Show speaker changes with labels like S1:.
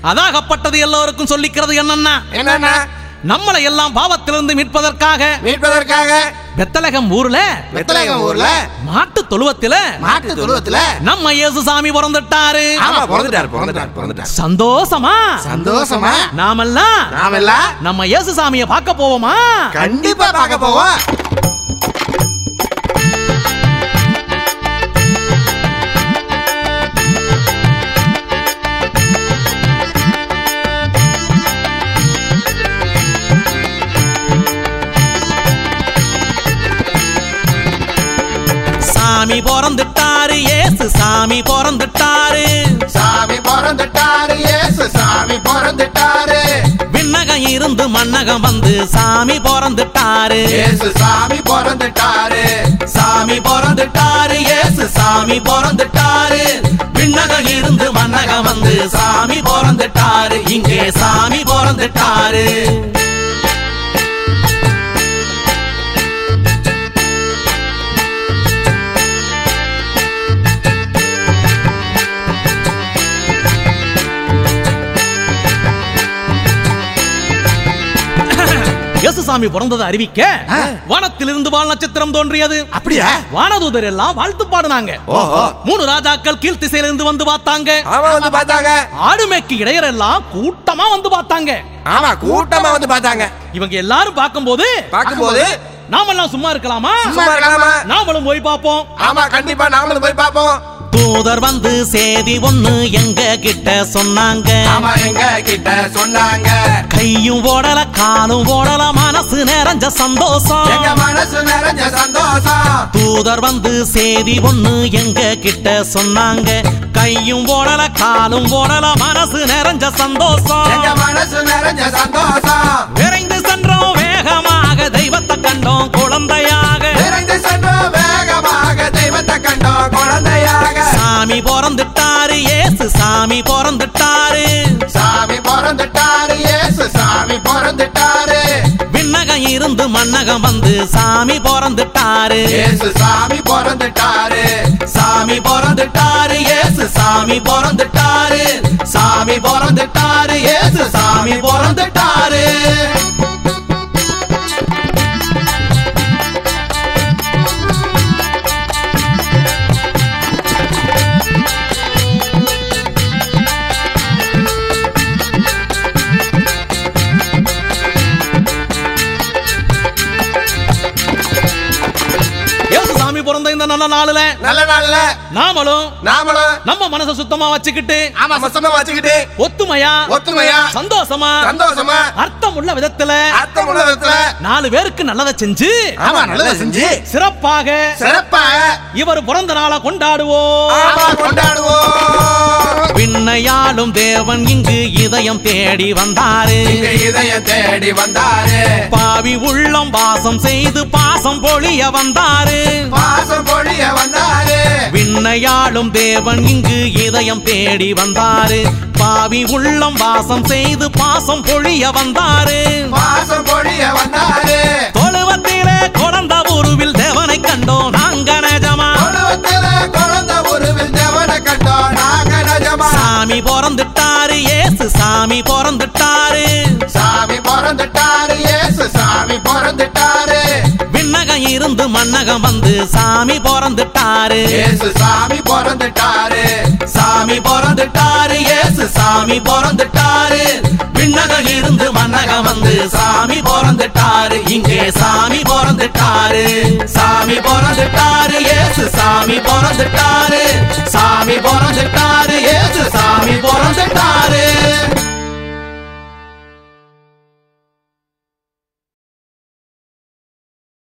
S1: அதாகப்பட்டது எல்லோருக்கும் சொல்லிக்கிறது என்னன்னா
S2: என்னன்னா
S1: நம்மளை எல்லாம் பாவத்திலிருந்து மீட்பதற்காக
S2: மீட்பதற்காக
S1: பெத்தலகம் ஊர்ல
S2: வெத்தலையம் ஊர்ல
S1: மாட்டு தொழுவத்தில
S2: மாட்டு துருவத்துல
S1: நம்ம இயேசு சாமி பிறந்துட்டாரு
S2: ஆமா பிறந்துட்டாரு பிறந்துட்டாரு பிறந்துட்டாரு
S1: சந்தோஷமா
S2: சந்தோஷமா
S1: நாமெல்லாம்
S2: நாமெல்லாம்
S1: நம்ம இயேசு சாமியை பார்க்க போவோமா
S2: கண்டிப்பா பார்க்க போவோம்
S1: சாமி பிறந்துட்டாரு இயேசு சாமி பிறந்துட்டாரு
S2: சாமி பிறந்துட்டாரு இயேசு சாமி பிறந்துட்டாரு
S1: விண்ணகம் இருந்து மண்ணகம் வந்து சாமி பிறந்துட்டாரு
S2: இயேசு சாமி பிறந்துட்டாரு
S1: சாமி பிறந்துட்டாரு இயேசு சாமி பிறந்துட்டாரு விண்ணகம் இருந்து மண்ணகம் வந்து சாமி பிறந்துட்டாரு இங்கே சாமி பிறந்துட்டாரு இயேசுசாமி பிறந்ததை அறிவிக்க
S2: ஆ.
S1: வானத்திலிருந்து வால் நட்சத்திரம் தோன்றியது
S2: அப்படியா
S1: வானதூதர் எல்லாம் வாழ்த்து பாடுனாங்க
S2: ஓஹோ
S1: மூணு ராஜாக்கள் கீழ்த்திசையிலிருந்து வந்து பார்த்தாங்க
S2: ஆமா வந்து பார்த்தாங்க
S1: ஆடுமேக்கு இடையர் எல்லாம் கூட்டமா வந்து பார்த்தாங்க
S2: ஆமா கூட்டமா வந்து பார்த்தாங்க
S1: இவங்க எல்லாரும் பார்க்கும்போது
S2: பார்க்கும்போது
S1: நாமெல்லாம் சும்மா இருக்கலாமா
S2: சும்மா இருக்கலாமா
S1: நாமளும் போய் பார்ப்போம்
S2: ஆமா கண்டிப்பா நாமளும் போய் பார்ப்போம்
S1: தூதர் வந்து சேதி ஒண்ணு எங்க கிட்ட சொன்னாங்க
S2: ஆமா எங்க கிட்ட சொன்னாங்க
S1: கையும் ஓடல காலும் ஓடல மனசு நிறைஞ்ச சந்தோஷம்
S2: எங்க மனசு நிறைஞ்ச சந்தோஷம்
S1: தூதர் வந்து சேதி ஒண்ணு எங்க கிட்ட சொன்னாங்க கையும் ஓடல காலும் ஓடல மனசு நிறைஞ்ச சந்தோஷம்
S2: எங்க மனசு நிறைஞ்ச சந்தோஷம்
S1: விரைந்து சென்றோம் வேகமாக தெய்வத்தை கண்டோம் குழந்தையாக
S2: விரைந்து சென்றோம் வேகமாக தெய்வத்தை கண்டோம் குழந்தையாக
S1: சாமி பிறந்துட்டாரு இயேசு சாமி பிறந்துட்டாரு
S2: சாமி பிறந்துட்டாரு இயேசு சாமி பிறந்துட்டாரு
S1: விண்ணகம் இருந்து மண்ணகம் வந்து சாமி பிறந்துட்டாரு
S2: இயேசு சாமி பிறந்துட்டாரு
S1: சாமி பிறந்துட்டாரு இயேசு சாமி பிறந்துட்டாரு சாமி பிறந்துட்டாரு இயேசு சாமி பிறந்துட்டாரு இயேசு சாமி பிறந்த இந்த நல்ல நாளுல
S2: நல்ல நாள்ல
S1: நாமளும்
S2: நாமளும்
S1: நம்ம மனசை சுத்தமா வச்சுக்கிட்டு
S2: ஆமா மொத்தமா வச்சுக்கிட்டு
S1: ஒத்துமையா
S2: ஒத்துமையா
S1: சந்தோஷமா
S2: சந்தோஷமா
S1: அர்த்தம் உள்ள விதத்துல
S2: அர்த்தம் உள்ள விதத்துல
S1: நாலு பேருக்கு நல்லதை செஞ்சு
S2: ஆமா நல்லதை செஞ்சு
S1: சிறப்பாக
S2: சிறப்பாக
S1: இவர் பிறந்த நாளை கொண்டாடுவோம்
S2: ஆமா கொண்டாடுவோம்
S1: விண்ணையாளும் தேவன் இங்கு இதயம் தேடி வந்தாரு
S2: எங்க இதயம் தேடி வந்தாரு
S1: பாவி உள்ளம் வாசம் செய்து பாசம் பொழிய வந்தாரு
S2: பாசம் பொழிய வந்தாரு
S1: விண்ணையாளும் தேவன் இங்கு இதயம் தேடி வந்தாரு பாவி உள்ளம் வாசம் செய்து பாசம் பொழிய வந்தாரு
S2: பாசம் பொழிய வந்தாரு
S1: தொழுவத்திலே குழந்த உருவில் தேவனை கண்டோம் நாங்க நிஜமா
S2: தொழுவத்தில குழந்தை உருவில் தேவனை கண்டோம் நாங்க நிஜமா
S1: சாமி பிறந்துட்டாரு இயேசு சாமி பிறந்துட்டாரு
S2: சாமி பிறந்துட்டாரு இயேசு சாமி பிறந்துட்டாரு
S1: விண்ணகம் இருந்து மண்ணகம் வந்து சாமி பிறந்துட்டாரு
S2: இயேசு சாமி பிறந்துட்டாரு
S1: சாமி பிறந்துட்டாரு இயேசு சாமி பிறந்துட்டாரு விண்ணகம் இருந்து மண்ணகம் வந்து சாமி பிறந்துட்டாரு இங்கே சாமி பிறந்துட்டாரு சாமி பிறந்துட்டாரு இயேசு சாமி பிறந்துட்டாரு சாமி பிறந்துட்டாரு